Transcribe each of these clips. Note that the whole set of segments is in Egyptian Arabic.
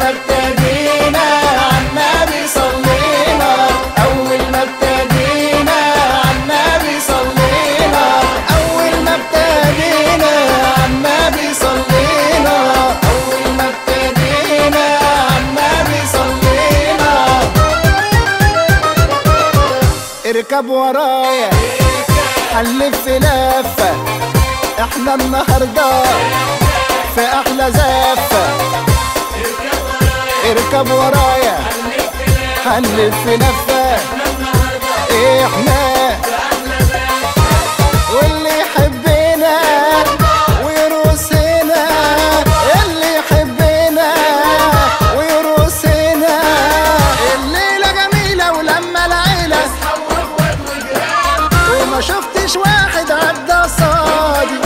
ما ابتدينا عالنبي صلينا أول ما ابتدينا عالنبي صلينا أول ما ابتدينا عالنبي صلينا أول ما ابتدينا عالنبي صلينا اركب ورايا هنلف لفة احنا النهاردة في احلى زفة اركب ورايا هنلف لفة احنا واللي يحبنا ويرقص هنا اللي يحبنا ويرقص هنا الليلة جميلة ولما العيلة وما شفتش واحد عدى صادي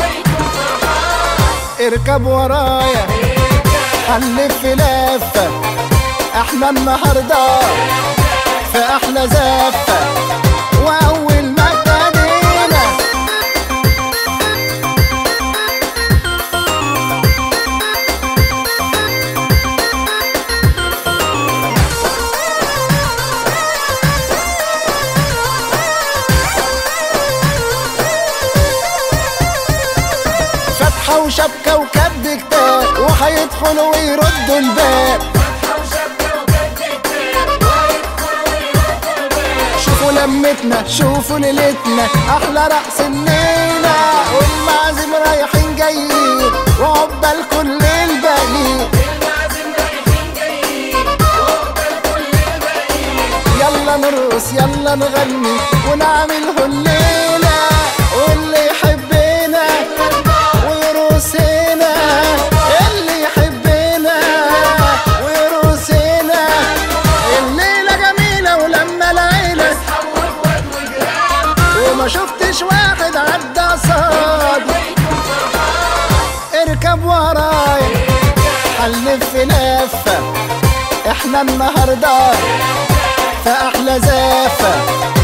اركب ورايا هنلف لفة احنا النهاردة في احلى زفة واول ما ابتدينا فتحة وشبكة وكب كتاب وهيدخلوا ويردوا الباب شوفوا لمتنا شوفوا ليلتنا احلى رقص الليلة والمعازيم رايحين جايين وعقبال كل الباقيين يلا نرقص يلا نغني ونعمله الليلة واللي يحبنا ويرقص هنا اللي يحبنا ويرقص هنا الليلة جميلة ولما العيلة وما شفتش واحد عدى صادي اركب ورايا هنلف لفة احنا النهارده في احلى زفه